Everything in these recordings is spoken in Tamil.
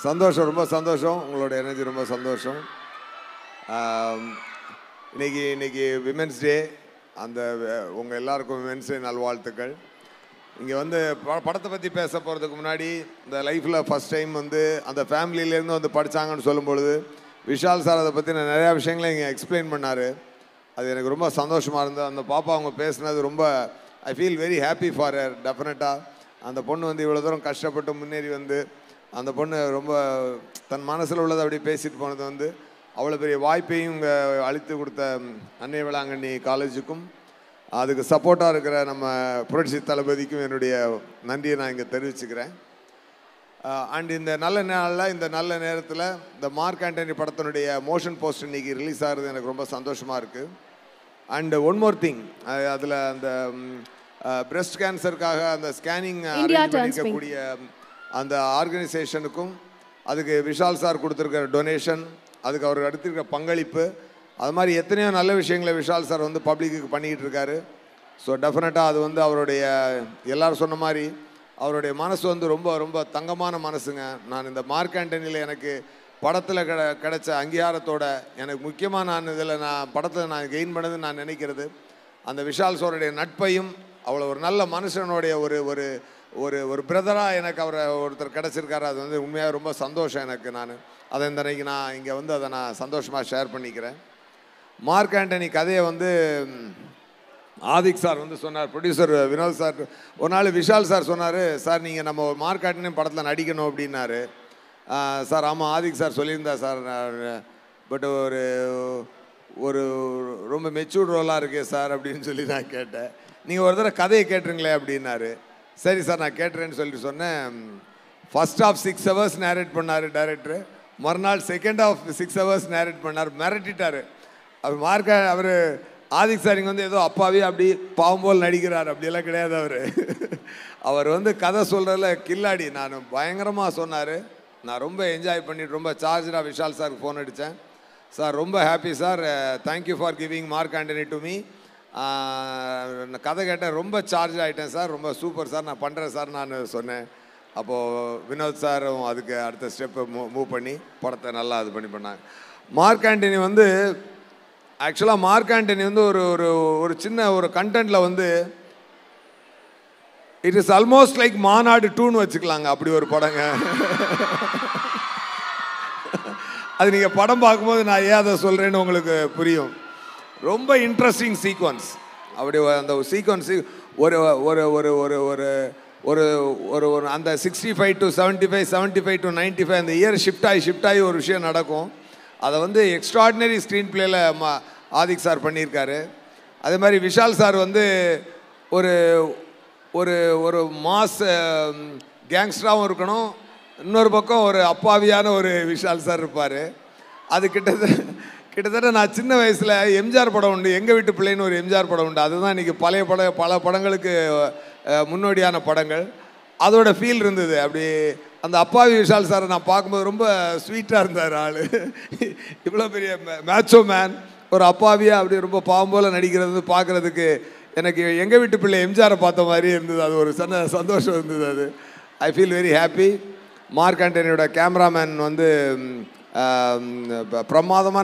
சந்தோஷம் ரொம்ப சந்தோஷம் உங்களோட எனர்ஜி ரொம்ப சந்தோஷம் ஆம், இன்னைக்கு இன்னைக்கு விமென்ஸ் டே அந்த அஹ், உங்க எல்லாருக்கும் விமென்ஸ் டே நல்வாழ்த்துக்கள் இங்கே வந்து ப- படத்தை பற்றி பேச போகிறதுக்கு முன்னாடி இந்த லைஃப்பில் ஃபஸ்ட் டைம் வந்து அந்த ஃபேமிலியிலேருந்து வந்து படித்தாங்கன்னு சொல்லும் பொழுது விஷால் சார் அதை பற்றி நிறையா விஷயங்களை இங்கே எக்ஸ்பிளைன் பண்ணார் அது எனக்கு ரொம்ப சந்தோஷமாக இருந்தது அந்த பாப்பா அவங்க பேசுனது ரொம்ப I feel very happy for her டெஃபினட்டாக அந்த பொண்ணு வந்து இவ்வளோ தூரம் கஷ்டப்பட்டு முன்னேறி வந்து அந்த பொண்ணு ரொம்ப தன் மனசில் உள்ளதை அப்படியே பேசிட்டு போனது வந்து அவ்வளோ பெரிய வாய்ப்பையும் இங்கே அளித்து கொடுத்த ம், அன்னை வேளாங்கண்ணி காலேஜுக்கும் அதுக்கு சப்போர்ட்டாக இருக்கிற நம்ம புரட்சி தளபதிக்கும் என்னுடைய நன்றியை நான் இங்கே தெரிவிச்சுக்கிறேன் அண்ட் இந்த நல்ல நாளில் இந்த நல்ல நேரத்தில் இந்த மார்க் ஆண்டனி படத்தினுடைய மோஷன் போஸ்ட் இன்னைக்கு ரிலீஸ் ஆகிறது எனக்கு ரொம்ப சந்தோஷமாக இருக்குது அண்ட் ஒன் மோர் திங் அதில் அந்த பிரஸ்ட் கேன்சருக்காக அந்த ஸ்கேனிங் India turns pink. பண்ணிக்கக்கூடிய அந்த ஆர்கனைசேஷனுக்கும் அதுக்கு விஷால் சார் கொடுத்துருக்கிற டொனேஷன் அதுக்கு அவர் எடுத்திருக்கிற பங்களிப்பு அது மாதிரி எத்தனையோ நல்ல விஷயங்களை விஷால் சார் வந்து பப்ளிக்கு பண்ணிக்கிட்டு இருக்காரு ஸோ டெஃபினட்டாக அது வந்து அவருடைய எல்லாரும் சொன்ன மாதிரி அவருடைய மனசு வந்து ரொம்ப ரொம்ப தங்கமான மனசுங்க நான் இந்த மார்க் ஆண்டனியில் எனக்கு படத்தில் கிட கிடைச்ச அங்கீகாரத்தோட எனக்கு முக்கியமாக நான் இதில் நான் படத்தில் நான் கெயின் பண்ணதுன்னு நான் நினைக்கிறது அந்த விஷால் சாருடைய நட்பையும் அவ்வளோ ஒரு நல்ல மனுஷனுடைய ஒரு ஒரு ஒரு ஒரு பிரதராக எனக்கு அவரை ஒருத்தர் கிடச்சிருக்காரு அது வந்து உண்மையாக ரொம்ப சந்தோஷம் எனக்கு நான் அதை இந்த அன்னைக்கு நான் இங்கே வந்து அதை நான் சந்தோஷமாக ஷேர் பண்ணிக்கிறேன் மார்க் ஆண்டனி கதையை வந்து ம், ஆதிக் சார் வந்து சொன்னார் ப்ரொடியூசர் வினோத் சார் ஒரு நாள் விஷால் சார் சொன்னார் சார் நீங்கள் நம்ம ஒரு மார்க் ஆண்டனி படத்தில் நடிக்கணும் அப்படின்னாரு ஆ, சார் ஆமாம் ஆதிக் சார் சொல்லியிருந்தா சார் பட் ஒரு ஒரு ரொம்ப மெச்சூர்ட் ரோலாக இருக்கே சார் அப்படின்னு சொல்லி நான் கேட்டேன் நீங்கள் ஒரு தடவை கதையை கேட்டுருங்களே அப்படின்னாரு சரி சார் நான் கேட்டுறேன்னு சொல்லிட்டு சொன்னேன் first half six hours narrate பண்ணார் டைரக்டர் மறுநாள் second half six hours narrate பண்ணார் மிரட்டிட்டார் அவர் மார்க்க அவர் ஆதிக் சார் இங்கே வந்து ஏதோ அப்பாவே அப்படி பாவம் போல் நடிக்கிறார் அப்படியெல்லாம் கிடையாது அவர் அவர் வந்து கதை சொல்கிறதுல கில்லாடி நான் பயங்கரமாக சொன்னார் நான் ரொம்ப என்ஜாய் பண்ணிட்டு ரொம்ப சார்ஜராக விஷால் சாருக்கு ஃபோன் அடித்தேன் சார் ரொம்ப happy sir thank you for giving Mark Antony to me கதை கேட்டேன் ரொம்ப சார்ஜ் ஆகிட்டேன் சார் ரொம்ப சூப்பர் சார் நான் பண்ணுறேன் சார் நான் சொன்னேன் அப்போது வினோத் சாரும் அதுக்கு அடுத்த ஸ்டெப்பை மூ மூவ் பண்ணி படத்தை நல்லா இது பண்ணி பண்ணாங்க மார்க் ஆண்டனி வந்து ஆக்சுவலாக மார்க் ஆண்டனி வந்து ஒரு ஒரு ஒரு சின்ன ஒரு கண்டென்ட்டில் வந்து இட் இஸ் ஆல்மோஸ்ட் லைக் மாநாடு டூன்னு வச்சுக்கலாங்க அப்படி ஒரு படங்க அது நீங்கள் படம் பார்க்கும்போது நான் ஏன் அதை சொல்கிறேன்னு உங்களுக்கு புரியும் ரொம்ப இன்ட்ரெஸ்டிங் சீக்வன்ஸ் அப்படி ஒரு- அந்த சீக்வன்ஸு ஒரு ஒரு ஒரு ஒரு ஒரு ஒரு ஒரு ஒரு அந்த sixty five to seventy five seventy five to ninety five அந்த இயர் ஷிஃப்ட் ஆகி ஷிஃப்ட் ஆகி ஒரு விஷயம் நடக்கும் அதை வந்து எக்ஸ்ட்ராடினரி ஸ்க்ரீன் பிளேயில் மா ஆதிக் சார் பண்ணியிருக்காரு அதே மாதிரி விஷால் சார் வந்து ஒரு ஒரு ஒரு மாஸ் கேங்ஸ்டராகவும் இருக்கணும் இன்னொரு பக்கம் ஒரு அப்பாவியான ஒரு விஷால் சார் இருப்பார் அது கிட்டத்தட்ட கிட்டத்தட்ட நான் சின்ன வயசில் எம்ஜிஆர் படம் உண்டு எங்கள் வீட்டு பிள்ளைன்னு ஒரு எம்ஜிஆர் படம் உண்டு அதுதான் இன்றைக்கி பழைய பட பல படங்களுக்கு அஹ், முன்னோடியான படங்கள் அதோட ஃபீல் இருந்தது அப்படி அந்த அப்பாவி விஷால் சாரை நான் பார்க்கும்போது ரொம்ப ஸ்வீட்டாக இருந்தார் ஆள் இவ்வளோ பெரிய மேட்சோ மேன் ஒரு அப்பாவியாக அப்படி ரொம்ப பாவம் போல் நடிக்கிறது பார்க்குறதுக்கு எனக்கு எங்கள் வீட்டு பிள்ளை எம்ஜிஆரை பார்த்த மாதிரி இருந்தது அது ஒரு சந்த சந்தோஷம் இருந்தது அது I feel very happy Mark ஆண்டனியோட கேமராமேன் வந்து ம், ஆம், ப- பிரமாதமான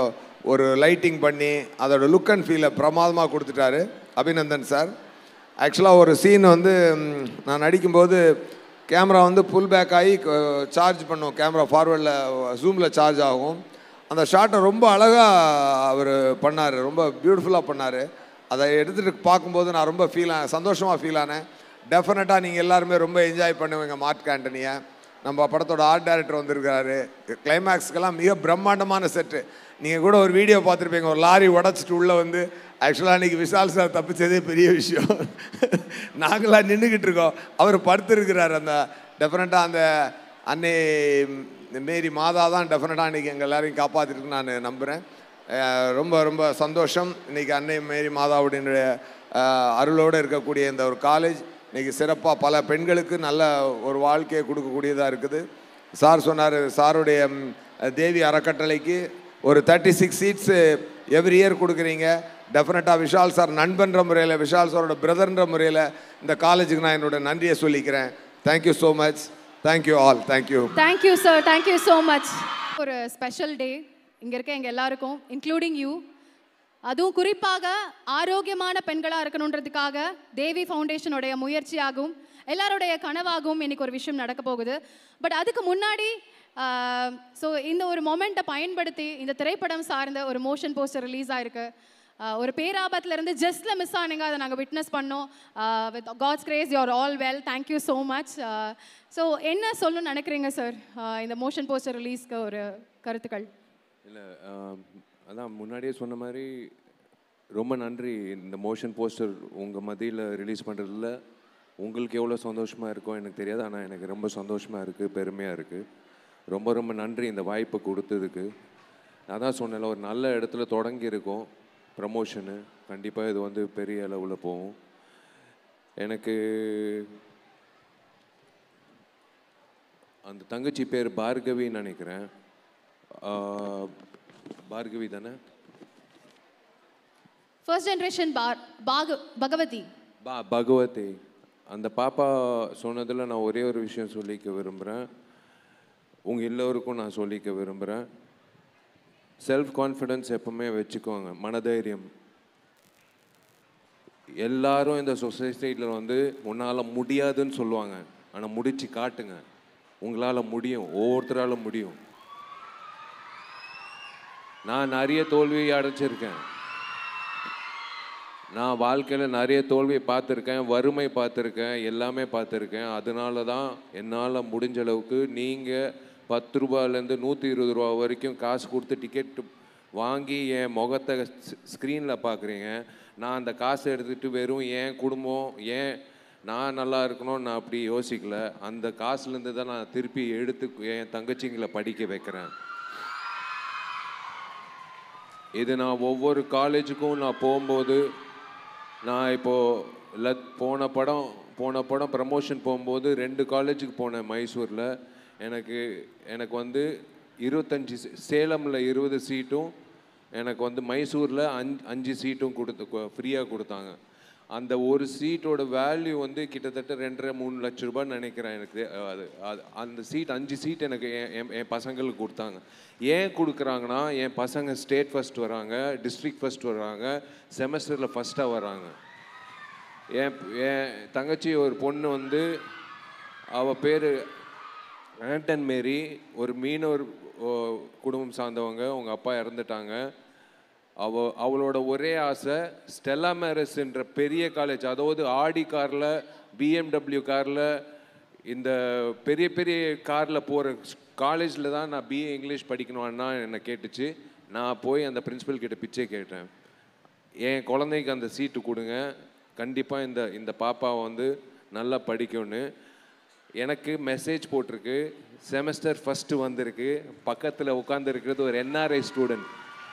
ஒரு லைட்டிங் பண்ணி அதோட லுக் அண்ட் ஃபீலை பிரமாதமாக கொடுத்துட்டாரு அபிநந்தன் சார் ஆக்சுவலாக ஒரு சீன் வந்து ம், நான் நடிக்கும்போது கேமரா வந்து புல் பேக் ஆகி சார்ஜ் பண்ணும் கேமரா ஃபார்வர்டில் ஜூமில் சார்ஜ் ஆகும் அந்த ஷாட்டை ரொம்ப அழகாக அவர் பண்ணார் ரொம்ப பியூட்டிஃபுல்லாக பண்ணார் அதை எடுத்துகிட்டு பார்க்கும்போது நான் ரொம்ப ஃபீல் ஆனேன் சந்தோஷமாக ஃபீல் ஆனேன் டெஃபினட்டாக நீங்கள் எல்லாருமே ரொம்ப என்ஜாய் பண்ணுவீங்க மார்க் ஆண்டனியை நம்ம படத்தோட ஆர்ட் டைரக்டர் வந்திருக்காரு கிளைமேக்ஸ்க்கெல்லாம் மிக பிரம்மாண்டமான செட்டு நீங்கள் கூட ஒரு வீடியோ பார்த்துருப்பீங்க ஒரு லாரி உடச்சிட்டு உள்ளே வந்து ஆக்சுவலாக அன்றைக்கி விஷால் சார் தப்பிச்சதே பெரிய விஷயம் நாங்களாம் நின்றுக்கிட்டு இருக்கோம் அவர் படுத்திருக்கிறார் அந்த டெஃபினட்டாக அந்த அன்னை மேரி மாதா தான் டெஃபினட்டாக இன்றைக்கி எங்கள் எல்லாரையும் காப்பாற்றிருக்குன்னு நான் நம்புகிறேன் அஹ் ரொம்ப ரொம்ப சந்தோஷம் இன்றைக்கி அன்னை மேரி மாதாவுடைய அஹ், அருளோடு இருக்கக்கூடிய இந்த ஒரு காலேஜ் இன்றைக்கி சிறப்பாக பல பெண்களுக்கு நல்ல ஒரு வாழ்க்கையை கொடுக்கக்கூடியதாக இருக்குது சார் சொன்னார் சாருடைய ம், தேவி அறக்கட்டளைக்கு ஒரு thirty six seats every year கொடுக்குறீங்க டெஃபினட்டாக விஷால் சார் நண்பன்ற முறையில் விஷால் சாரோட பிரதர்ன்ற முறையில் இந்த காலேஜுக்கு நான் என்னோட நன்றியை சொல்லிக்கிறேன் thank you so much thank you all thank you thank you sir thank you so much ஒரு ஸ்பெஷல் டே இங்கே இருக்க எங்கள் எல்லாருக்கும் இன்க்ளூடிங் யூ அதுவும் குறிப்பாக ஆரோக்கியமான பெண்களாக இருக்கணுன்றதுக்காக தேவி ஃபவுண்டேஷனுடைய முயற்சியாகவும் எல்லாருடைய கனவாகவும் இன்னைக்கு ஒரு விஷயம் நடக்க போகுது பட் அதுக்கு முன்னாடி ஸோ இந்த ஒரு மொமெண்ட்டை பயன்படுத்தி இந்த திரைப்படம் சார்ந்த ஒரு மோஷன் போஸ்டர் ரிலீஸ் ஆயிருக்கு ஆஹ் ஒரு பேராபத்துல இருந்து ஜஸ்ட்ல மிஸ் ஆனீங்க அதை நாங்கள் விட்னஸ் பண்ணோம் with god's grace you are all well thank you so much so என்ன சொல்லணும்னு நினைக்கிறீங்க சார் இந்த மோஷன் போஸ்டர் ரிலீஸ்க்கு ஒரு கருத்துக்கள் இல்லை அதான் முன்னாடியே சொன்ன மாதிரி ரொம்ப நன்றி இந்த மோஷன் போஸ்டர் உங்கள் மத்தியில் ரிலீஸ் பண்ணுறதுல உங்களுக்கு எவ்வளோ சந்தோஷமாக இருக்கோ எனக்கு தெரியாது ஆனால் எனக்கு ரொம்ப சந்தோஷமாக இருக்குது பெருமையாக இருக்குது ரொம்ப ரொம்ப நன்றி இந்த வாய்ப்பை கொடுத்ததுக்கு நான் தான் சொன்னேன்ல ஒரு நல்ல இடத்துல தொடங்கி இருக்கோம் ப்ரமோஷனு கண்டிப்பாக இது வந்து பெரிய அளவில் போகும் எனக்கு அந்த தங்கச்சி பேர் பார்கவின்னு நினைக்கிறேன் ஆஹ், பார்கவி தானே ஃபர்ஸ்ட் ஜென்ரேஷன் பாக பகவதி பா பகவதி அந்த பாப்பா சொன்னதில் நான் ஒரே ஒரு விஷயம் சொல்லிக்க விரும்புகிறேன் உங்கள் எல்லோருக்கும் நான் சொல்லிக்க விரும்புகிறேன் செல்ஃப் கான்ஃபிடென்ஸ் எப்பவுமே வச்சுக்கோங்க மனதைரியம் எல்லாரும் இந்த சொசைட்டியில் வந்து உன்னால் முடியாதுன்னு சொல்லுவாங்க ஆனால் முடிச்சு காட்டுங்க உங்களால் முடியும் ஒவ்வொருத்தரால முடியும் நான் நிறைய தோல்வியை அடைச்சிருக்கேன் நான் வாழ்க்கையில் நிறைய தோல்வியை பார்த்துருக்கேன் வறுமை பார்த்துருக்கேன் எல்லாமே பார்த்துருக்கேன் அதனால தான் என்னால் முடிஞ்ச அளவுக்கு நீங்கள் பத்து ரூபாயிலேருந்து நூற்றி இருபது ரூபா வரைக்கும் காசு கொடுத்து டிக்கெட் வாங்கி என் முகத்தை ஸ்க்ரீனில் பார்க்குறீங்க நான் அந்த காசை எடுத்துகிட்டு வெறும் என் குடும்பம் ஏன் நான் நல்லா இருக்கணும்னு நான் அப்படி யோசிக்கல அந்த காசுலேருந்து தான் நான் திருப்பி எடுத்து என் தங்கச்சிங்களை படிக்க வைக்கிறேன் இது நான் ஒவ்வொரு காலேஜுக்கும் நான் போகும்போது நான் இப்போது லத் போன படம் போன படம் ப்ரமோஷன் போகும்போது ரெண்டு காலேஜுக்கு போனேன் மைசூரில் எனக்கு எனக்கு வந்து இருபத்தஞ்சி சேலமில் இருபது சீட்டும் எனக்கு வந்து மைசூரில் அஞ்சு அஞ்சு சீட்டும் கொடுத்து ஃப்ரீயாக கொடுத்தாங்க அந்த ஒரு சீட்டோட வேல்யூ வந்து கிட்டத்தட்ட ரெண்டரை மூணு லட்ச ரூபான்னு நினைக்கிறேன் எனக்கு தெ- அது அது அந்த சீட் அஞ்சு சீட் எனக்கு என் என் என் பசங்களுக்கு கொடுத்தாங்க ஏன் கொடுக்குறாங்கன்னா என் பசங்க ஸ்டேட் ஃபர்ஸ்ட் வராங்க டிஸ்ட்ரிக்ட் ஃபர்ஸ்ட் வராங்க செமஸ்டரில் ஃபஸ்ட்டாக வராங்க என் என் தங்கச்சி ஒரு பொண்ணு வந்து அவள் பேர் ஆண்டன் மேரி ஒரு மீனவர் ஓ, குடும்பம் சார்ந்தவங்க அவங்க அப்பா இறந்துட்டாங்க அவ அவளோட ஒரே ஆசை ஸ்டெல்லா மேரஸ்ன்ற பெரிய காலேஜ் அதாவது ஆடி காரில் பிஎம்டபிள்யூ காரில் இந்த பெரிய பெரிய காரில் போகிற காலேஜில் தான் நான் பிஏ இங்கிலீஷ் படிக்கணும்னா என்னை கேட்டுச்சு நான் போய் அந்த பிரின்சிபல் கிட்ட பிச்சை கேட்டேன் என் குழந்தைக்கு அந்த சீட்டு கொடுங்க கண்டிப்பாக இந்த இந்த பாப்பா வந்து நல்லா படிக்கும்னு எனக்கு மெசேஜ் போட்டிருக்கு செமஸ்டர் ஃபஸ்ட்டு வந்திருக்கு பக்கத்தில் உட்காந்துருக்கிறது ஒரு என்ஆர்ஐ ஸ்டூடெண்ட்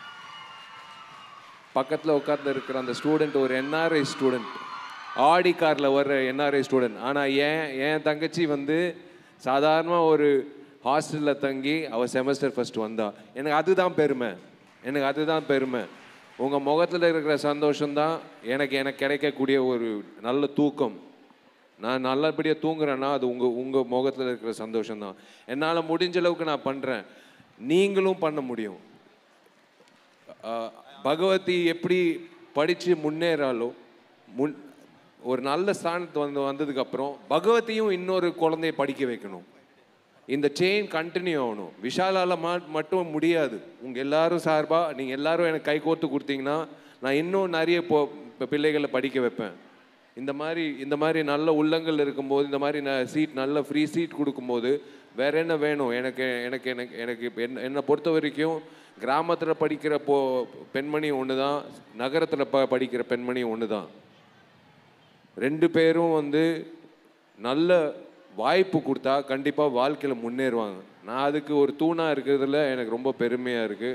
பக்கத்தில் உட்கார்ந்து இருக்கிற அந்த ஸ்டூடெண்ட் ஒரு என்ஆர்ஐ ஸ்டூடெண்ட் ஆடி காரில் வர்ற என்ஆர்ஐ ஸ்டூடெண்ட் ஆனால் ஏன் என் தங்கச்சி வந்து சாதாரணமாக ஒரு ஹாஸ்டலில் தங்கி அவள் செமஸ்டர் ஃபர்ஸ்ட் வந்தா எனக்கு அதுதான் பெருமை எனக்கு அதுதான் பெருமை உங்கள் முகத்தில் இருக்கிற சந்தோஷம்தான் எனக்கு எனக்கு கிடைக்கக்கூடிய ஒரு நல்ல தூக்கம் நான் நல்லபடியாக தூங்குறேன்னா அது உங்கள் உங்கள் முகத்தில் இருக்கிற சந்தோஷம்தான் என்னால் முடிஞ்ச அளவுக்கு நான் பண்ணுறேன் நீங்களும் பண்ண முடியும் ஆஹ் பகவதி எப்படி படித்து முன்னேறாலோ முன் ஒரு நல்ல ஸ்தானத்து வந்து வந்ததுக்கப்புறம் பகவதியும் இன்னொரு குழந்தைய படிக்க வைக்கணும் இந்த செயின் கண்டினியூ ஆகணும் விஷாலால மா மட்டும் முடியாது உங்கள் எல்லாரும் சார்பாக நீங்கள் எல்லாரும் எனக்கு கை கோர்த்து கொடுத்தீங்கன்னா நான் இன்னும் நிறைய போ இப்போ பிள்ளைகளை படிக்க வைப்பேன் இந்த மாதிரி இந்த மாதிரி நல்ல உள்ளங்கள் இருக்கும்போது இந்த மாதிரி நான் சீட் நல்ல ஃப்ரீ சீட் கொடுக்கும்போது வேற என்ன வேணும் எனக்கு எனக்கு எனக்கு எனக்கு இப்ப என்ன என்னை பொறுத்த வரைக்கும் கிராமத்தில் படிக்கிற போ பெண்மணி ஒன்று தான் நகரத்தில் ப படிக்கிற பெண்மணி ஒன்று தான் ரெண்டு பேரும் வந்து நல்ல வாய்ப்பு கொடுத்தா கண்டிப்பாக வாழ்க்கையில் முன்னேறுவாங்க நான் அதுக்கு ஒரு தூணாக இருக்கிறதுல எனக்கு ரொம்ப பெருமையாக இருக்குது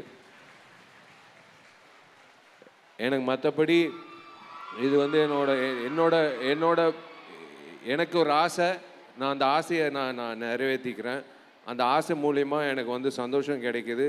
எனக்கு மற்றபடி இது வந்து என்னோட என்னோட என்னோட எனக்கு ஒரு ஆசை நான் அந்த ஆசையை நான் நான் நிறைவேற்றிக்கிறேன் அந்த ஆசை மூலிமா எனக்கு வந்து சந்தோஷம் கிடைக்குது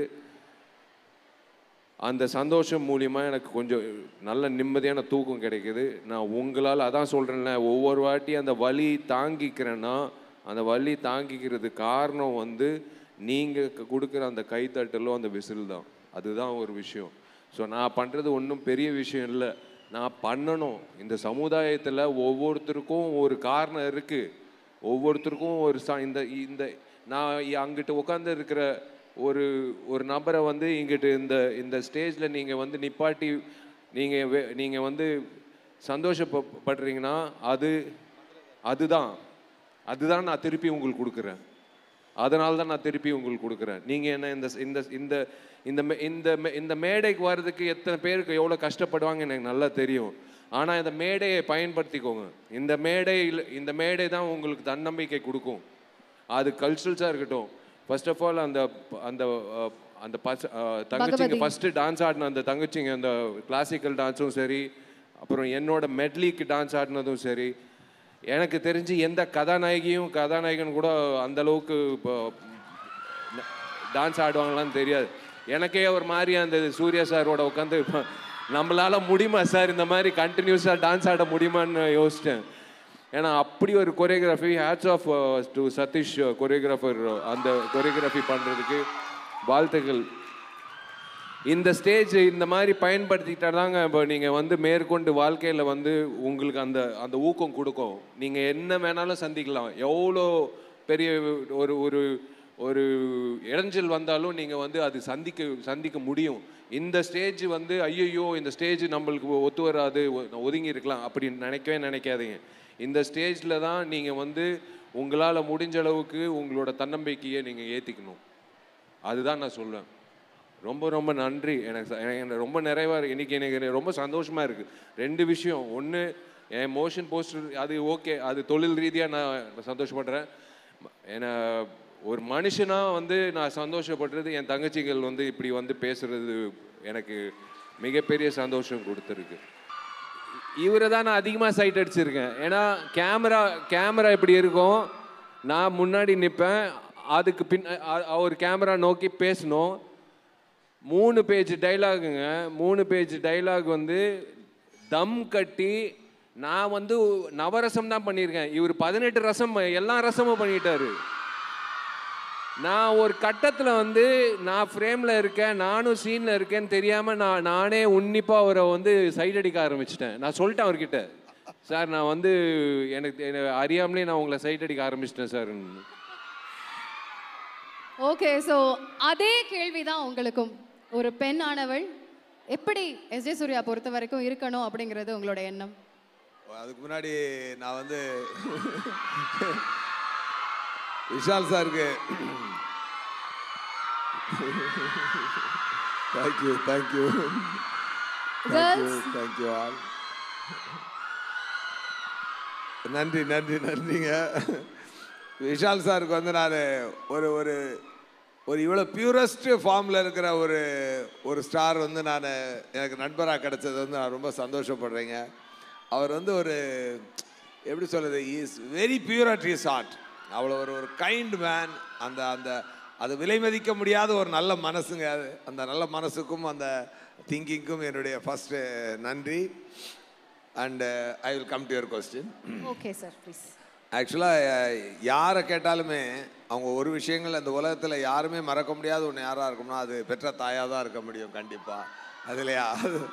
அந்த சந்தோஷம் மூலிமா எனக்கு கொஞ்சம் நல்ல நிம்மதியான தூக்கம் கிடைக்குது நான் உங்களால் அதான் சொல்கிறேன்ல ஒவ்வொரு வாட்டி அந்த வலி தாங்கிக்கிறேன்னா அந்த வலி தாங்கிக்கிறது காரணம் வந்து நீங்கள் கொடுக்குற அந்த கைத்தட்டலும் அந்த விசில் தான் அதுதான் ஒரு விஷயம் ஸோ நான் பண்ணுறது ஒன்றும் பெரிய விஷயம் இல்லை நான் பண்ணணும் இந்த சமுதாயத்தில் ஒவ்வொருத்தருக்கும் ஒரு காரணம் இருக்குது ஒவ்வொருத்தருக்கும் ஒரு ச இந்த இந்த நான் இ- அங்கிட்டு உட்காந்து இருக்கிற ஒரு ஒரு நபரை வந்து இங்கிட்டு இந்த இந்த ஸ்டேஜில் நீங்கள் வந்து நிப்பாட்டி நீங்கள் நீங்கள் வந்து சந்தோஷப்படுறீங்கன்னா அது அதுதான் அதுதான் நான் திருப்பி உங்களுக்கு கொடுக்குறேன் அதனால தான் நான் திருப்பி உங்களுக்கு கொடுக்குறேன் நீங்கள் என்ன இந்த இந்த இந்த இந்த மே- இந்த மே- இந்த மேடைக்கு வர்றதுக்கு எத்தனை பேருக்கு எவ்வளோ கஷ்டப்படுவாங்க எனக்கு நல்லா தெரியும் ஆனால் இந்த மேடையை பயன்படுத்திக்கோங்க இந்த மேடையில் இந்த மேடை தான் உங்களுக்கு தன்னம்பிக்கை கொடுக்கும் அது கல்ச்சுரல்ஸாக இருக்கட்டும் ஃபர்ஸ்ட் ஆஃப் ஆல் அந்த அந்த அஹ், அந்த பச அஹ், தங்கச்சிங்க பகவதி. ஃபஸ்ட்டு டான்ஸ் ஆடின அந்த தங்கச்சிங்க அந்த கிளாசிக்கல் டான்ஸும் சரி அப்புறம் என்னோட மெட்லிக்கு டான்ஸ் ஆடினதும் சரி எனக்கு தெரிஞ்சு எந்த கதாநாயகியும் கதாநாயகன் கூட அந்த அளவுக்கு இப்போ டான்ஸ் ஆடுவாங்களான்னு தெரியாது எனக்கே ஒரு மாதிரி அந்த சூர்யா சாரோட உட்காந்து நம்மளால முடியுமா சார் இந்த மாதிரி கண்டினியூஸாக டான்ஸ் ஆட முடியுமான்னு யோசித்தேன் ஏன்னா அப்படி ஒரு choreography hats off to Sathish choreographer அந்த கொரியோகிராஃபி பண்ணுறதுக்கு வாழ்த்துக்கள் இந்த ஸ்டேஜ் இந்த மாதிரி பயன்படுத்திக்கிட்டா தாங்க இப்போ நீங்கள் வந்து மேற்கொண்டு வாழ்க்கையில் வந்து உங்களுக்கு அந்த அந்த ஊக்கம் கொடுக்கும் நீங்கள் என்ன வேணாலும் சந்திக்கலாம் எவ்வளோ பெரிய ஒரு ஒரு ஒரு இடைஞ்சல் வந்தாலும் நீங்கள் வந்து அது சந்திக்க சந்திக்க முடியும் இந்த ஸ்டேஜ் வந்து ஐயையோ இந்த ஸ்டேஜ் நம்மளுக்கு ஒத்து வராது ஒ- ஒதுங்கி இருக்கலாம் அப்படின்னு நினைக்கவே நினைக்காதீங்க இந்த ஸ்டேஜில் தான் நீங்கள் வந்து உங்களால் முடிஞ்ச அளவுக்கு உங்களோட தன்னம்பிக்கையை நீங்கள் ஏற்றிக்கணும் அதுதான் நான் சொல்லுவேன் ரொம்ப ரொம்ப நன்றி எனக்கு ச- எனக்கு எனக்கு ரொம்ப நிறைவாக இருக்கு இன்னைக்கு எனக்கு ரொம்ப சந்தோஷமாக இருக்குது ரெண்டு விஷயம் ஒன்று என் மோஷன் போஸ்டர் அது ஓகே அது தொழில் ரீதியாக நான் சந்தோஷப்படுறேன் ஏன்னா ஒரு மனுஷனாக வந்து நான் சந்தோஷப்படுறது என் தங்கச்சிகள் வந்து இப்படி வந்து பேசுறது எனக்கு மிகப்பெரிய சந்தோஷம் கொடுத்துருக்கு இவரை தான் நான் அதிகமாக சைட் அடிச்சிருக்கேன் ஏன்னா கேமரா கேமரா இப்படி இருக்கும் நான் முன்னாடி நிற்பேன் அதுக்கு பின் அ- அவர் கேமரா நோக்கி பேசணும் மூணு பேஜ் டைலாகுங்க மூணு பேஜ் டைலாக் வந்து தம் கட்டி நான் வந்து நவரசம் தான் பண்ணியிருக்கேன் இவர் பதினெட்டு ரசம் எல்லா ரசமும் பண்ணிட்டாரு நான் ஒரு கட்டத்தில் வந்து நான் ஃப்ரேமில் இருக்கேன் நானும் சீனில் இருக்கேன்னு தெரியாமல் நான் நானே உன்னிப்பாக அவரை வந்து சைட் அடிக்க ஆரம்பிச்சிட்டேன் நான் சொல்லிட்டேன் அவர்கிட்ட சார் நான் வந்து எனக்கு எனக்கு அறியாமலே நான் உங்களை சைட் அடிக்க ஆரம்பிச்சிட்டேன் சார் ஓகே ஸோ அதே கேள்வி தான் உங்களுக்கும் ஒரு பெண் ஆனவள் எப்படி எஸ் ஜே சூர்யா பொறுத்த வரைக்கும் இருக்கணும் அப்படிங்கிறது உங்களோட எண்ணம் அதுக்கு முன்னாடி நான் வந்து விஷால் சாருக்கு thank you thank you thank you Girls. Thank you all நன்றி நன்றி நன்றிங்க விஷால் சாருக்கு வந்து நான் ஒரு ஒரு ஒரு இவ்வளோ பியூரஸ்ட் ஃபார்மில் இருக்கிற ஒரு ஒரு ஸ்டார் வந்து நான் எனக்கு நண்பராக கிடைச்சது வந்து நான் ரொம்ப சந்தோஷப்படுறேங்க அவர் வந்து ஒரு எப்படி சொல்கிறது is very pure at is art அவ்வளோ ஒரு ஒரு கைண்ட் மேன் அந்த அந்த அது விலை மதிக்க முடியாத ஒரு நல்ல மனசுங்க அது அந்த நல்ல மனசுக்கும் அந்த திங்கிங்க்கும் என்னுடைய ஃபஸ்ட்டு நன்றி and I will come to your question okay sir please ஆக்சுவலாக யாரை கேட்டாலுமே அவங்க ஒரு விஷயங்கள் அந்த உலகத்தில் யாருமே மறக்க முடியாத ஒன்று யாராக இருக்கும்னா அது பெற்ற தாயாக தான் இருக்க முடியும் கண்டிப்பாக அதுலையா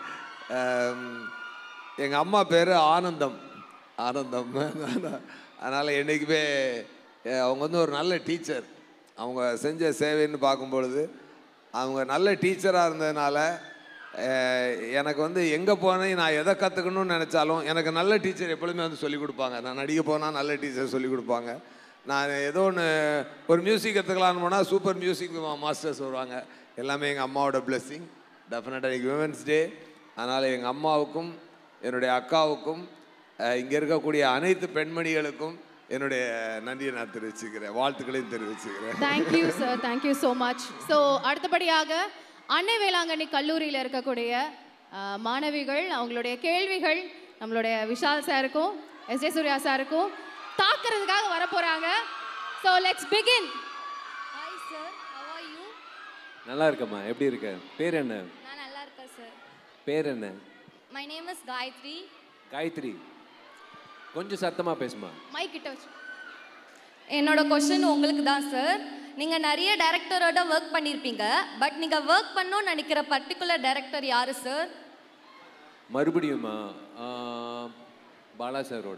எங்கள் அம்மா பேர் ஆனந்தம் ஆனந்தம் அதனால் என்றைக்குமே அஹ், அவங்க வந்து ஒரு நல்ல டீச்சர் அவங்க செஞ்ச சேவைன்னு பார்க்கும்பொழுது அவங்க நல்ல டீச்சராக இருந்ததுனால அஹ், எனக்கு வந்து எங்கே போனேன் நான் எதை கற்றுக்கணும்னு நினச்சாலும் எனக்கு நல்ல டீச்சர் எப்பொழுதுமே வந்து சொல்லிக் கொடுப்பாங்க நான் நடிக்க போனால் நல்ல டீச்சர் சொல்லிக் கொடுப்பாங்க நான் ஏதோ ஒன்று ஒரு மியூசிக் கற்றுக்கலான்னு போனால் சூப்பர் மியூசிக் மாஸ்டர்ஸ் வருவாங்க எல்லாமே எங்கள் அம்மாவோட பிளெஸ்ஸிங் டெஃபினட்டாக இன்னைக்கு விமன்ஸ் டே அதனால் எங்கள் அம்மாவுக்கும் என்னுடைய அக்காவுக்கும் இங்கே இருக்கக்கூடிய அனைத்து பெண்மணிகளுக்கும் என்னுடைய நன்றியை நான் தெரிவிச்சுக்கிறேன் வாழ்த்துக்களையும் தெரிவிச்சுக்கிறேன் thank you sir thank you so much so அடுத்தபடியாக அன்னை வேளாங்கண்ணி கல்லூரியில் இருக்கக்கூடிய அஹ், மாணவிகள் அவங்களுடைய கேள்விகள் நம்மளுடைய விஷால் சாருக்கும் எஸ் ஜே சூர்யா சாருக்கும் தாக்குறதுக்காக வர போறாங்க so let's begin hi sir how are you நல்லா இருக்கம்மா எப்படி இருக்க பேர் என்ன நான் நல்லா இருக்கேன் சார் பேர் என்ன my name is Gayathri Gayathri கொஞ்சம் சத்தமாக பேசுமா மைக் கிட்ட வச்சு என்னோட கொஷின் உங்களுக்கு தான் சார் நீங்கள் நிறைய டைரக்டரோட ஒர்க் பண்ணியிருப்பீங்க பட் நீங்கள் ஒர்க் பண்ணணும்னு நினைக்கிற பர்டிகுலர் டைரக்டர் யாரு சார் மறுபடியுமா ஆ, பாலா சாரோட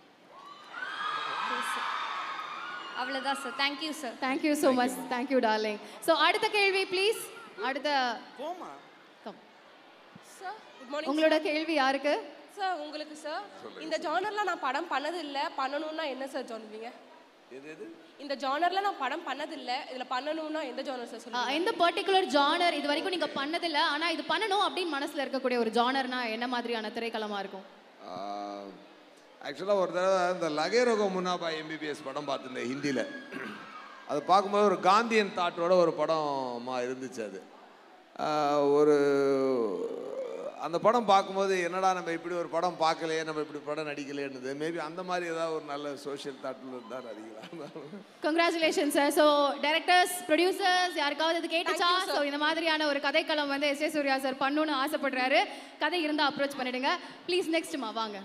அவ்வளோதான் sir thank you sir thank you so much thank you darling so அடுத்த கேள்வி ப்ளீஸ் அடுத்த Come. சார் குட் மார்னிங் உங்களோட கேள்வி யாருக்கு சார் உங்களுக்கு சார் இந்த ஜானர்ல நான் படம் பண்ணது இல்ல பண்ணணும்னா என்ன சார் சொல்லுவீங்க இந்த ஜானர்ல நான் படம் பண்ணது இல்ல இதுல பண்ணணும்னா எந்த ஜானர் சார் ஆ, சொல்லுவீங்க எந்த பர்டிகுலர் ஜானர் இது வரைக்கும் நீங்க பண்ணதில்ல ஆனா இது பண்ணணும் அப்படின்னு மனசுல இருக்கக்கூடிய ஒரு ஜானர்னா என்ன மாதிரியான திரைக்களமா இருக்கும் ஆக்சுவலாக ஒரு தடவை இந்த லகேரோக முன்னாபா எம்பிபிஎஸ் படம் பார்த்துருந்தேன் ஹிந்தியில் அது பார்க்கும்போது ஒரு காந்தியன் தாட்டோட ஒரு படமா இருந்துச்சு அது ஆஹ் ஒரு அந்த படம் பார்க்கும்போது என்னடா நம்ம இப்படி ஒரு படம் பார்க்கலையே நம்ம இப்படி படம் நடிக்கலையேன்னுது மேபி அந்த மாதிரி ஏதாவது ஒரு நல்ல சோஷியல் தாட்டில் இருந்தால் நடிக்கலாம் congratulation sir so directors producers யாருக்காவது இது கேட்டுச்சா ஸோ இந்த மாதிரியான ஒரு கதைக்களம் வந்து எஸ் ஏ சூர்யா சார் பண்ணணும்னு ஆசைப்படுறாரு கதை இருந்தால் அப்ரோச் பண்ணிடுங்க ப்ளீஸ் நெக்ஸ்ட்மா வாங்க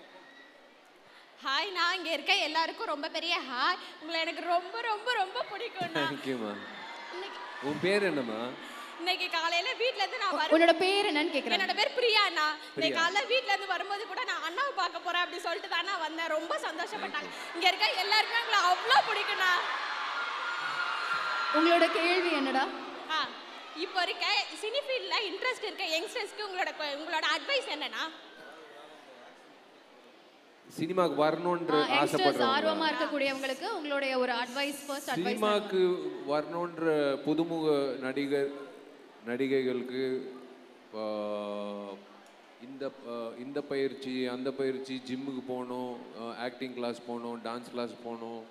ஹாய் நான் இங்க இருக்க எல்லாருக்கும் ரொம்ப பெரிய ஹாய் உங்களை எனக்கு ரொம்ப ரொம்ப ரொம்ப பிடிக்கும் தேங்க்யூம்மா உன் பேர் என்னம்மா இன்னைக்கு காலையில வீட்ல இருந்து நான் வரும் உன்னோட பேர் என்னன்னு கேட்குறேன் என்னோட பேர் பிரியாண்ணா இன்னைக்கு காலைல வீட்ல இருந்து வரும்போது கூட நான் அண்ணாவை பார்க்க போறேன் அப்படி சொல்லிட்டு தானே வந்தேன் ரொம்ப சந்தோஷப்பட்டாங்க இங்க இருக்க எல்லாருக்குமே உங்களை அவ்வளோ பிடிக்கும்ண்ணா உங்களோட கேள்வி என்னடா ஆ இப்போ இருக்க சினி ஃபீல்ட்ல இன்ட்ரெஸ்ட் இருக்க யங்ஸ்டர்ஸ்க்கு உங்களோட கொ- உங்களோட அட்வைஸ் என்னன்னா சினிமாக்கு வரணுன்ற யங்ஸ்டர்ஸ் ஆசைப்படுறவங்க ஆர்வமா இருக்கக்கூடியவங்களுக்கு உங்களுடைய ஒரு அட்வைஸ் ஃபர்ஸ்ட் அட்வைஸ் சினிமாக்கு வரணுன்ற புதுமுக நடிகர் நடிகைகளுக்கு ஆ, இந்த ஆ, இந்த பயிற்சி அந்த பயிற்சி ஜிம்முக்கு போகணும் ஆக்டிங் கிளாஸ் போகணும் டான்ஸ் கிளாஸ் போகணும்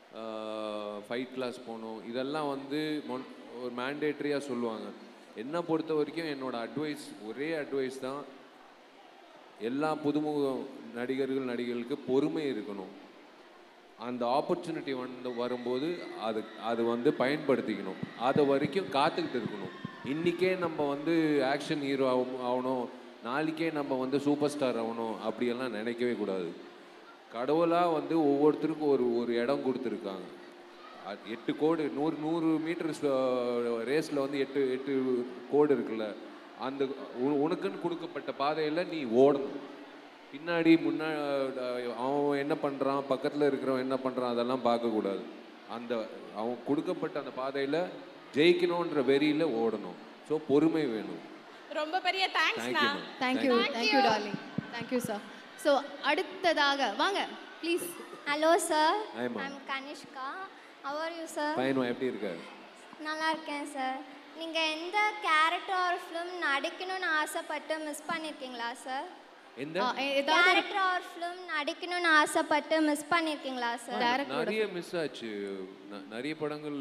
ஃபைட் கிளாஸ் போகணும் இதெல்லாம் வந்து மொன்- ஒரு மேண்டேட்ரியாக சொல்லுவாங்க என்னை பொறுத்த வரைக்கும் என்னோட அட்வைஸ் ஒரே அட்வைஸ் தான் எல்லா புதுமுக நடிகர்கள் நடிகைகளுக்கு பொறுமை இருக்கணும் அந்த ஆப்பர்ச்சுனிட்டி வந்து வரும்போது அது அது வந்து பயன்படுத்திக்கணும் அது வரைக்கும் காத்துக்கிட்டு இருக்கணும் இன்றைக்கே நம்ம வந்து ஆக்ஷன் ஹீரோ ஆகணும் நாளைக்கே நம்ம வந்து சூப்பர் ஸ்டார் ஆகணும் அப்படியெல்லாம் நினைக்கவே கூடாது கடவுளாக வந்து ஒவ்வொருத்தருக்கும் ஒரு ஒரு இடம் கொடுத்துருக்காங்க அ- எட்டு கோடு நூறு நூறு மீட்டர் ரேஸில் வந்து எட்டு எட்டு கோடு இருக்குல்ல அந்த உ- உனக்குன்னு கொடுக்கப்பட்ட பாதையில் நீ ஓடணும் பின்னாடி முன்னா அவன் என்ன பண்ணுறான் பக்கத்தில் இருக்கிறவன் என்ன பண்ணுறான் அதெல்லாம் பார்க்கக்கூடாது அந்த அவன் கொடுக்கப்பட்ட அந்த பாதையில் ஜெயிக்கணுன்ற வெறியில் ஓடணும் ஸோ பொறுமை வேணும் ரொம்ப பெரிய தேங்க்ஸ்ண்ணா thank you thank you thank you darling thank you sir so அடுத்ததாக வாங்க ப்ளீஸ் ஹலோ சார் ஆமா. I'm Kanishka how are you sir பையனும் எப்படி இருக்க நல்லா இருக்கேன் சார் நீங்கள் எந்த கேரக்டர் ஆர் ஃபிலிம் நடிக்கணும்னு ஆசைப்பட்டு மிஸ் பண்ணியிருக்கீங்களா சார் எந்த ஏதாவது ஒரு கேரக்டர் ஆர் ஃபிலிம் நடிக்கணும்னு ஆசைப்பட்டு மிஸ் பண்ணியிருக்கீங்களா சார் நிறைய மிஸ் ஆச்சு ந- நிறைய படங்கள்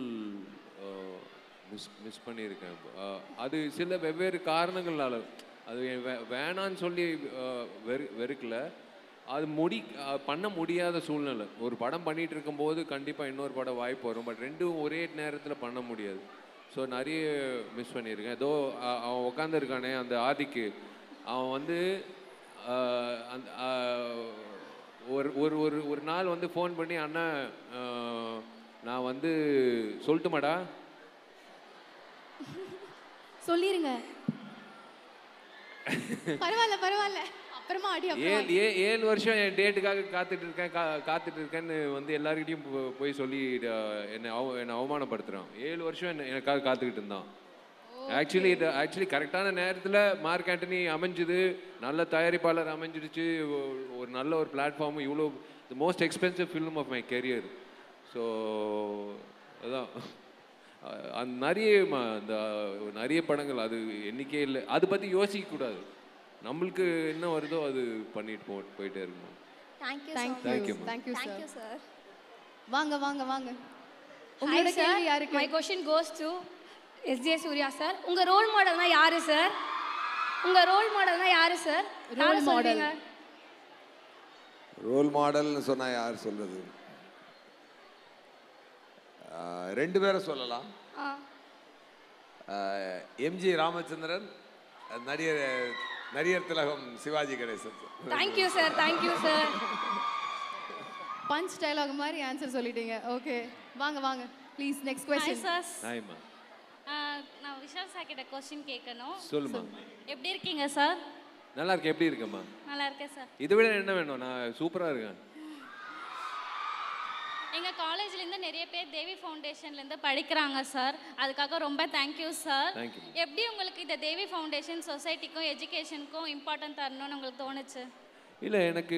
மிஸ் மிஸ் பண்ணியிருக்கேன் அஹ், அது சில வெவ்வேறு காரணங்களால அது என் வே- வேணான்னு சொல்லி அஹ், வெறு வெறுக்கல அது முடி அஹ், பண்ண முடியாத சூழ்நிலை ஒரு படம் பண்ணிட்டு இருக்கும்போது கண்டிப்பாக இன்னொரு படம் வாய்ப்பு வரும் பட் ரெண்டும் ஒரே நேரத்தில் பண்ண முடியாது ஸோ நிறைய மிஸ் பண்ணியிருக்கேன் ஏதோ அ- அவன் உட்காந்துருக்கானே அந்த ஆதிக்கு அவன் வந்து அஹ், அந்த அஹ், ஒரு ஒரு ஒரு ஒரு நாள் வந்து ஃபோன் பண்ணி அண்ணா அஹ், நான் வந்து சொல்லட்டுமாடா சொல்லிருங்க பரவாயில்ல பரவாயில்ல அப்புறமா அடி அப்புறமா ஏழு ஏ ஏழு வருஷம் என் டேட்டுக்காக காத்துட்டு இருக்கேன் கா காத்துட்டு இருக்கேன்னு வந்து எல்லாருக்கிட்டையும் போ- போய் சொல்லி அஹ், என்னை அவ என்னை அவமானப்படுத்துகிறான் ஏழு வருஷம் என்ன எனக்காக காத்துக்கிட்டு இருந்தான் ஆக்சுவலி இது ஆக்சுவலி கரெக்டான நேரத்தில் மார்க் ஆண்டனி அமைஞ்சுது நல்ல தயாரிப்பாளர் அமைஞ்சிடுச்சு ஒ- ஒரு நல்ல ஒரு பிளாட்ஃபார்ம் இவ்வளோ the most expensive film of my career so அதான் அஹ், அந்த நிறைய ம- அந்த நிறைய படங்கள் அது எண்ணிக்கையே இல்லை அதை பற்றி யோசிக்கக்கூடாது நம்மளுக்கு என்ன வருதோ அது பண்ணிட்டு போ போயிட்டே இருக்கணும் thank you thank you Thank you, ma'am. Thank you thank you sir sir வாங்க வாங்க வாங்க ஹாய் உங்களோட சார் கேள்வி யாருக்கு my question goes to SJ Suryah sir உங்க ரோல் மாடல்னா யாரு சார் உங்க ரோல் மாடல்னா யாரு சார் Role model. ரோல் மாடல்னு சொன்னா யார் சொல்றது ஆஹ், ரெண்டு பேரை சொல்லலாம் ஆஹ், எம்ஜி ராமச்சந்திரன் நடிகர் நடிகர் திலகம் Sivaji Ganesan thank you sir thank you sir punch dialogue மாதிரி ஆன்சர் சொல்லிட்டீங்க ஓகே வாங்க வாங்க please next hi question sir ஹாய்மா நான் விஷால் சார் கிட்ட கொஸ்டின் கேட்கணும் சொல்லுமா எப்படி இருக்கீங்க சார் நல்லா இருக்கேன் எப்படி இருக்கேம்மா நல்லா இருக்கேன் சார் இதை விட என்ன வேணும் நான் சூப்பராக இருக்கேன் எங்கள் காலேஜ்லேருந்து நிறைய பேர் தேவி ஃபவுண்டேஷன்லேருந்து படிக்கிறாங்க சார் அதுக்காக ரொம்ப தேங்க்யூ சார் Thank you. எப்படி உங்களுக்கு இந்த தேவி ஃபவுண்டேஷன் சொசைட்டிக்கும் எஜுகேஷனுக்கும் இம்பார்ட்டன்ட் தரணும்னு உங்களுக்கு தோணுச்சு இல்லை எனக்கு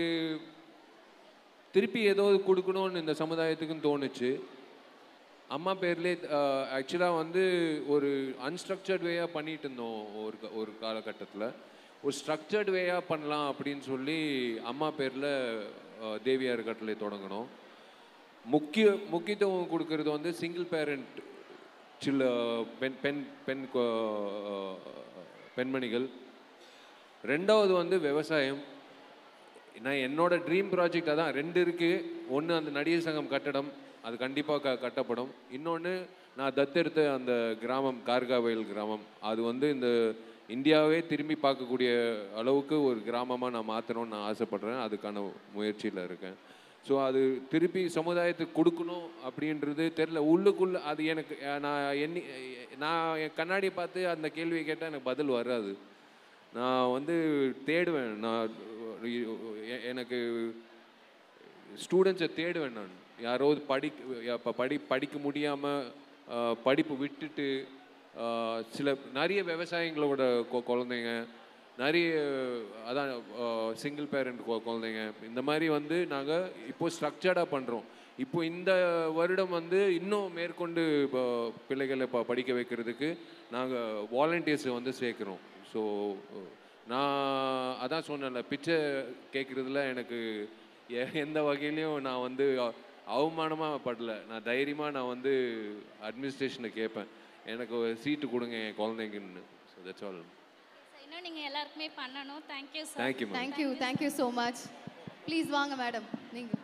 திருப்பி ஏதோ கொடுக்கணும்னு இந்த சமுதாயத்துக்குன்னு தோணுச்சு அம்மா பேர்லேயே ஆக்சுவலாக வந்து ஒரு அன்ஸ்ட்ரக்சர்ட் வேயாக பண்ணிட்டு இருந்தோம் ஒரு க- ஒரு காலகட்டத்தில் ஒரு ஸ்ட்ரக்சர்டு வேயாக பண்ணலாம் அப்படின்னு சொல்லி அம்மா பேரில் தேவியார் கட்டளை தொடங்கினோம் முக்கிய முக்கியத்துவம் கொடுக்கறது வந்து சிங்கிள் பேரண்ட் சில பெண் பெண் பெண் கொ- பெண்மணிகள் ரெண்டாவது வந்து விவசாயம் நான் என்னோட ட்ரீம் ப்ராஜெக்ட் அதான் ரெண்டு இருக்குது ஒன்று அந்த நடிகர் சங்கம் கட்டடம் அது கண்டிப்பாக க கட்டப்படும் இன்னொன்று நான் தத்தெடுத்த அந்த கிராமம் கார்காவயல் கிராமம் அது வந்து இந்த இந்தியாவே திரும்பி பார்க்கக்கூடிய அளவுக்கு ஒரு கிராமமாக நான் மாற்றணும்னு நான் ஆசைப்படுறேன் அதுக்கான முயற்சியில் இருக்கேன் ஸோ அது திருப்பி சமுதாயத்துக்கு கொடுக்கணும் அப்படின்றது தெரில உள்ளுக்குள்ள அது எனக்கு அஹ், நான் எண்ணி நான் என் கண்ணாடியை பார்த்து அந்த கேள்வியை கேட்டால் எனக்கு பதில் வராது நான் வந்து தேடுவேன் நான் எ- எனக்கு ஸ்டூடெண்ட்ஸை தேடுவேன் நான் யாராவது படி இப்போ படி படிக்க முடியாமல் படிப்பு விட்டுட்டு ஆஹ், சில நிறைய விவசாயிங்களோட கொ- குழந்தைங்க நிறைய அதான் சிங்கிள் பேரண்ட் குழந்தைங்க இந்த மாதிரி வந்து நாங்கள் இப்போ ஸ்ட்ரக்சர்டாக பண்ணுறோம் இப்போ இந்த வருடம் வந்து இன்னும் மேற்கொண்டு இப்போ பிள்ளைகளை இப்போ படிக்க வைக்கிறதுக்கு நாங்கள் வாலண்டியர்ஸை வந்து சேர்க்குறோம் ஸோ நான் அதான் சொன்னேன்ல பிச்சை கேட்குறதுல எனக்கு எ- எந்த வகையிலையும் நான் வந்து அ- அவமானமா படல நான் தைரியமாக நான் வந்து அட்மினிஸ்ட்ரேஷனை கேட்பேன் எனக்கு ஒரு சீட்டு கொடுங்க என் குழந்தைங்கன்னு ஸோ தட்ஸ் ஆல் இன்னும் நீங்கள் எல்லாருக்குமே பண்ணணும் thank you sir thank you ma'am thank you thank you so much please வாங்க மேடம் நீங்கள்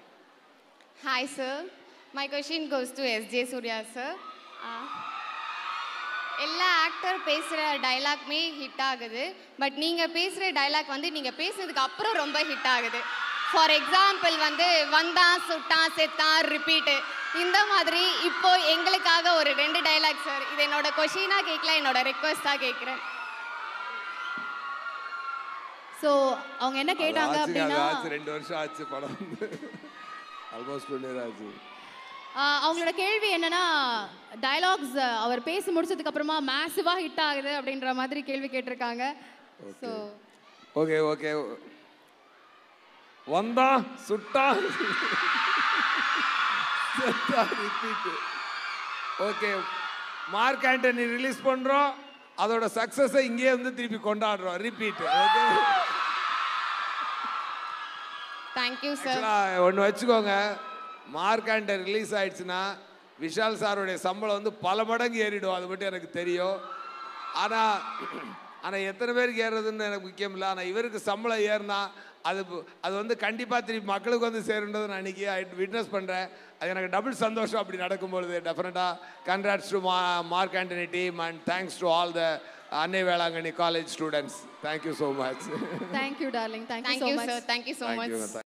Hi, sir. My question goes to S.J. Surya, sir. Uh, எல்லா ஆக்டர் பேசுகிற டைலாக்மே ஹிட் ஆகுது பட் நீங்கள் பேசுகிற டைலாக் வந்து நீங்கள் பேசுனதுக்கு அப்புறம் ரொம்ப ஹிட் ஆகுது ஃபார் எக்ஸாம்பிள் வந்து வந்தான் சுட்டான் செத்தான் ரிப்பீட்டு இந்த மாதிரி இப்போ எங்களுக்காக ஒரு ரெண்டு டைலாக் சார் இது என்னோட கொஷினாக கேட்கல என்னோட ரெக்வஸ்ட்டாக கேட்குறேன் ஸோ அவங்க என்ன கேட்டாங்க அது ஆச்சுங்க, அது அப்படின்னா ஆச்சு ரெண்டு வருஷம் ஆச்சு படம் ஆல்மோஸ்ட் ஒன் இயர் ஆச்சு ஆஹ் அவங்களோட கேள்வி என்னன்னா டயலாக்ஸ் அவர் பேசி முடிச்சதுக்கு அப்புறமா மேசிவா ஹிட் ஆகுது அப்படின்ற மாதிரி கேள்வி கேட்டிருக்காங்க ஸோ ஓகே ஓகே வந்தான் சுட்டான் repeat okay Mark Antony release பண்றோம் அதோட சக்சஸை இங்கேயே வந்து திருப்பி கொண்டாடுறோம் ரிப்பீட் ஓகே தேங்க்யூ சார் ஆக்சுவலாக ஒன்று வச்சுக்கோங்க மார்க் ஆண்டர் ரிலீஸ் ஆயிடுச்சுன்னா விஷால் சாருடைய சம்பளம் வந்து பல மடங்கு ஏறிடும் அது மட்டும் எனக்கு தெரியும் ஆனால் ஆனால் எத்தனை பேருக்கு ஏறுறதுன்னு எனக்கு முக்கியம் இல்லை ஆனால் இவருக்கு சம்பளம் ஏறினா அது பு- அது வந்து கண்டிப்பாக திருப்பி மக்களுக்கு வந்து சேருன்றதை நான் அன்றைக்கி விட்னஸ் பண்ணுறேன் அது எனக்கு டபுள் சந்தோஷம் அப்படி நடக்கும்பொழுது டெஃபினட்டாக கங்க்ராட்ஸ் டு மா Mark Antony team and thanks to all the Annai Velankanni college students thank you so much thank you darling thank you so thank you much sir thank you so much thank you